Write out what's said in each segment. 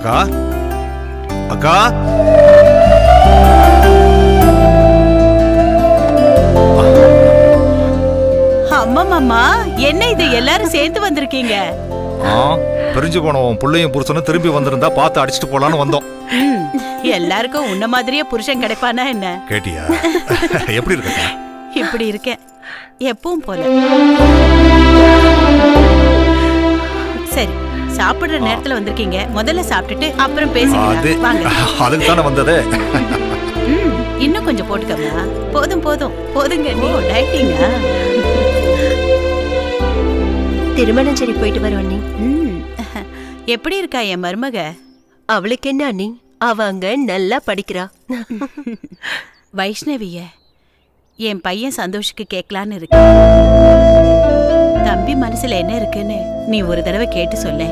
அக்கா அக்கா அம்மா மாமா என்ன இது எல்லாரும் சேர்ந்து வந்திருக்கீங்க ஆ பிரிஞ்சு போன உன் புள்ளையும் புருஷனும் திரும்பி வந்திருந்தா பார்த்து அடிச்சிட்டு போலான்னு வந்தோம் ம், எல்லாருக்கும் உன்ன மாதிரியே புருஷன் கிடைப்பானா என்ன கேட்டியா எப்படி இருக்கா இப்படி இருக்கேன் எப்பவும் போல சரி சாப்பிடுற நேரத்துல வந்திருக்கீங்க முதல்ல சாப்பிட்டுட்டு அப்புறம் அது பேசிக்கலாம் வாங்க அதுக்கு தானே வந்ததே ம், இன்னும் கொஞ்சம் போட்டுக்கம்மா போதும் போதும் போதுங்க நீ டயட்டிங்கா திருமணம் சரி போயிட்டு வரோம் அண்ணி ம், எப்படி இருக்கா என் மருமக அவளுக்கு என்ன அண்ணி அவ அங்க நல்லா படிக்கிறா வைஷ்ணவிய என் பையன் சந்தோஷுக்கு கேட்கலான்னு இருக்கு தம்பி மனசுல என்ன இருக்குன்னு நீ ஒரு தடவை கேட்டு சொல்லேன்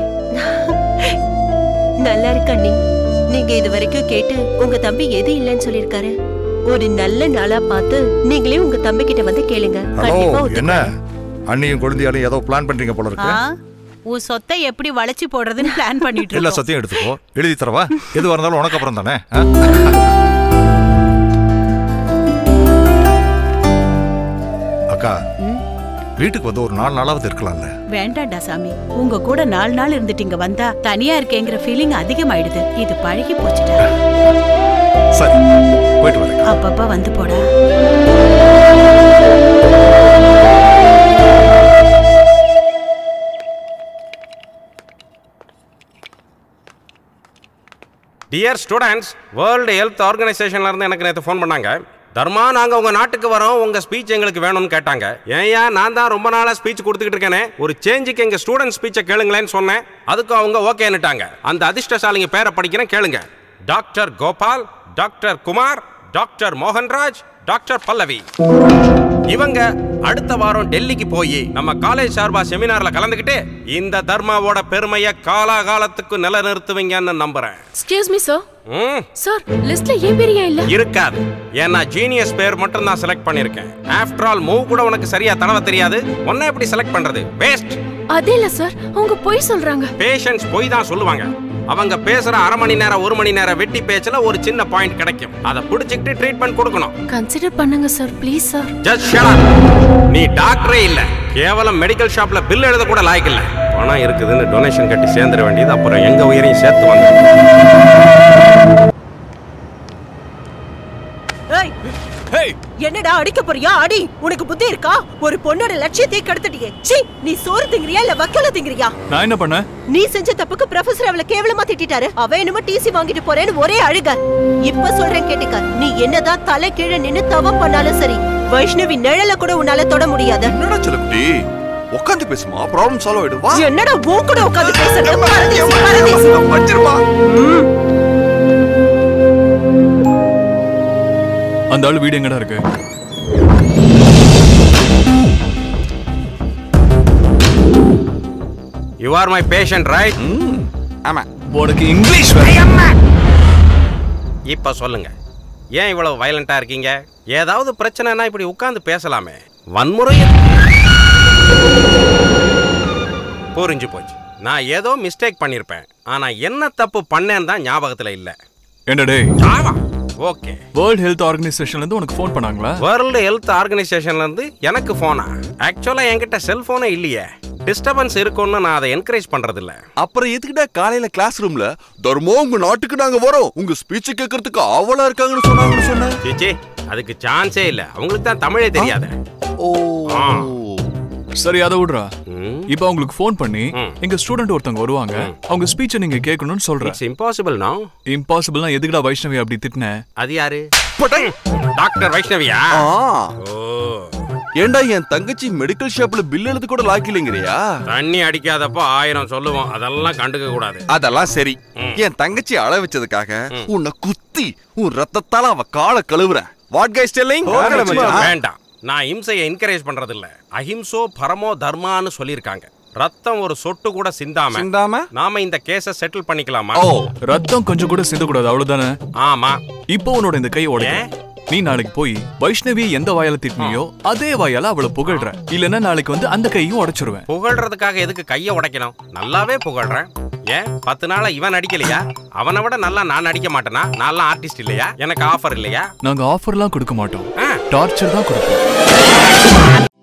நல்லா இருக்கு அண்ணி நீங்க இது வரைக்கும் கேட்டு உங்க தம்பி எது இல்லைன்னு சொல்லிருக்காரு ஒரு நல்ல நாளா பார்த்து நீங்களே உங்க தம்பி கிட்ட வந்து கேளுங்க ஹலோ கண்டிப்பா என்ன ஒத்துப்பாரு. அண்ணியும் குழந்தையாலும் ஏதோ பிளான் பண்றீங்க போல ஆ இருக்கு உன் சொத்தை எப்படி வளைச்சு போடுறதுன்னு பிளான் பண்ணிட்டு எல்லா இருக்கோம் சத்தியம் எடுத்துக்கோ எழுதி தரவா எதுவா இருந்தாலும் உனக்கு அப்புறம் தானே ஆ? அக்கா ம், வீட்டுக்கு வந்து ஒரு நாலு நாளாவது இருக்கலாம்ல வேண்டாம்டா சாமி உங்க கூட நாலு நாள் இருந்துட்டு இங்க வந்தா தனியா இருக்கேங்கிற ஃபீலிங் அதிகமாயிடுது இது பழகி போச்சுடா சரி போயிட்டு வரேன் அப்பப்ப வந்து போடா டியர் ஸ்டூடெண்ட்ஸ் வேர்ல்டு ஹெல்த் ஆர்கனைசேஷன்ல இருந்து எனக்கு நேற்று ஃபோன் பண்ணாங்க தர்மா நாங்கள் உங்கள் நாட்டுக்கு வரோம் உங்கள் ஸ்பீச் எங்களுக்கு வேணும்னு கேட்டாங்க ஏன்யா நான் தான் ரொம்ப நாளாக ஸ்பீச் கொடுத்துக்கிட்டு இருக்கேனே ஒரு சேஞ்சுக்கு எங்கள் ஸ்டூடெண்ட் ஸ்பீச்சை கேளுங்களேன்னு சொன்னேன் அதுக்கு அவங்க ஓகேன்னுட்டாங்க அந்த அதிர்ஷ்டசாலிங்க பேரை படிக்கிறேன் கேளுங்க doctor Gopal doctor Kumar doctor Mohanraj doctor Pallavi இவங்க அடுத்த வாரம் டெல்லிக்கு போய் நம்ம காலேஜ் சார்பா செமினார்ல கலந்துக்கிட்டு இந்த தர்மாவோட பெருமையை காலாகாலத்துக்கு நிலைநிறுத்துவீங்கன்னு நம்புறேன் எக்ஸ்கியூஸ் மீ சார் ம் சார் லிஸ்ட்ல ஏன் பேர் ஏன் இல்ல இருக்காது ஏன்னா ஜீனியஸ் பேர் மட்டும் நான் செலக்ட் பண்ணிருக்கேன் ஆஃப்டர் ஆல் மூவ் கூட உனக்கு சரியா தடவ தெரியாது உன்னை எப்படி செலக்ட் பண்றது வேஸ்ட் அதே இல்ல சார் அவங்க பொய் சொல்றாங்க பேஷண்ட்ஸ் போய் தான் சொல்லுவாங்க அவங்க பேசுற அரை மணி நேரம் ஒரு மணி நேரம் வெட்டி பேச்சுல ஒரு சின்ன பாயிண்ட் கிடைக்கும் அதை பிடிச்சிக்கிட்டு ட்ரீட்மெண்ட் கொடுக்கணும் கன்சிடர் பண்ணுங்க sir please sir just shut up நீ டாக்டரே இல்ல கேவலம் மெடிக்கல் ஷாப்ல பில் எழுத கூட லாய்க்கு இல்ல பணம் இருக்குதுன்னு டொனேஷன் கட்டி சேர்ந்துட வேண்டியது அப்புறம் எங்க உயிரையும் சேர்த்து வந்த ஏய், என்னடா அடிக்க போறியா அடி உனக்கு புத்தி இருக்கா ஒரு பொண்ணோட லட்சியத்தை கெடுத்துட்டியே சீ நீ சோறு திங்கிறியா இல்ல வக்கல திங்கிறியா நான் என்ன பண்ணேன் நீ செஞ்ச தப்புக்கு ப்ரொஃபசர் அவளை கேவலமா திட்டிட்டாரு அவ என்னமோ டிசி வாங்கிட்டு போறேன்னு ஒரே அழுக இப்ப சொல்றேன் கேட்டுக்க நீ என்னதான் தலை கீழே நின்னு தவம் பண்ணாலும் சரி வைஷ்ணவி நிழல கூட உன்னால தொட முடியாது என்னடா செலப்டி உட்காந்து பேசுமா ப்ராப்ளம் சால்வ் ஆயிடும் வா என்னடா உன் கூட உட்காந்து பேசுறது பரதேசி, பரதேசி. வச்சிருமா அந்த ஆளு வீடு எங்கடா இருக்கு you are my patient right ஆமா உனக்கு இங்கிலீஷ் வேற இப்ப சொல்லுங்க ஏன் இவ்வளவு வயலண்டா இருக்கீங்க ஏதாவது பிரச்சனைனா இப்படி உட்கார்ந்து பேசலாமே வன்முறை புரிஞ்சு போச்சு நான் ஏதோ மிஸ்டேக் பண்ணிருப்பேன் ஆனா என்ன தப்பு பண்ணேன்னு தான் ஞாபகத்துல இல்ல என்ன டேய் ஆமா ஓகே வேர்ல்ட் ஹெல்த் ஆர்கனைசேஷன்ல இருந்து உனக்கு ஃபோன் பண்ணாங்களா வேர்ல்டு ஹெல்த் ஆர்கனைசேஷன்ல இருந்து எனக்கு போனா ஆக்சுவலா என்கிட்ட செல்போனே இல்லையே டிஸ்டர்பன்ஸ் இருக்கும்னு நான் அதை என்கரேஜ் பண்றது இல்ல அப்புறம் எதுக்குடா காலையில கிளாஸ் ரூம்ல தர்மோ உங்க நாட்டுக்கு நாங்க வரோம் உங்க ஸ்பீச் கேட்கறதுக்கு ஆவலா இருக்காங்கன்னு சொன்னாங்கன்னு சொன்னேன் சீச்சி அதுக்கு சான்ஸே இல்ல அவங்களுக்கு தான் தமிழே தெரியாது ஓ ஆ. சரி அதை விடுறா ம். இப்போ அவங்களுக்கு ஃபோன் பண்ணி ம். எங்க ஸ்டூடெண்ட் ஒருத்தவங்க வருவாங்க அவங்க ஸ்பீச்சை நீங்க கேட்கணும்னு சொல்றேன் இட்ஸ் இம்பாசிபிள் நோ இம்பாசிபிள்னா எதுக்குடா வைஷ்ணவி அப்படி திட்டின அது யாரு டாக்டர் வைஷ்ணவியா ஆ. ஓ ஏண்டா என் தங்கச்சி மெடிக்கல் ஷாப்ல பில் எழுத கூட லாக்கில்லைங்கிறியா தண்ணி அடிக்காதப்போ ஆயிரம் சொல்லுவோம் அதெல்லாம் கண்டுக்க கூடாது அதெல்லாம் சரி என் தங்கச்சி அழ வச்சதுக்காக உன்னை குத்தி உன் ரத்தத்தால அவ காலை கழுவுறேன் வாட் கை ஸ்டெல்லிங் வேண்டாம் நான் இம்சையை என்கரேஜ் பண்றது இல்ல அஹிம்சோ பரமோ தர்மான்னு சொல்லியிருக்காங்க ரத்தம் ஒரு சொட்டு கூட சிந்தாம சிந்தாம நாம இந்த கேஸ செட்டில் பண்ணிக்கலாமா ஓ ரத்தம் கொஞ்சம் கூட சிந்தக்கூடாது அவ்வளவுதானே ஆமா இப்போ உன்னோட இந்த கையை உடைக்க ஏன்? நீ நாளைக்கு போய் வைஷ்ணவி எந்த வாயால திட்டினியோ அதே வாயால அவளை புகழ்ற இல்லன்னா நாளைக்கு வந்து அந்த கையும் உடைச்சிருவேன் புகழ்றதுக்காக எதுக்கு கையை உடைக்கணும் நல்லாவே புகழ்றேன் ஏன் பத்து நாளா இவன் நடிக்கலையா அவனை விட நல்லா நான் நடிக்க மாட்டேனா நான்லாம் ஆர்டிஸ்ட் இல்லையா எனக்கு ஆஃபர் இல்லையா நாங்க ஆஃபர்லாம் கொடுக்க மாட்டோம் ஆ. டார்ச்சர் தான் கொடுப்போம்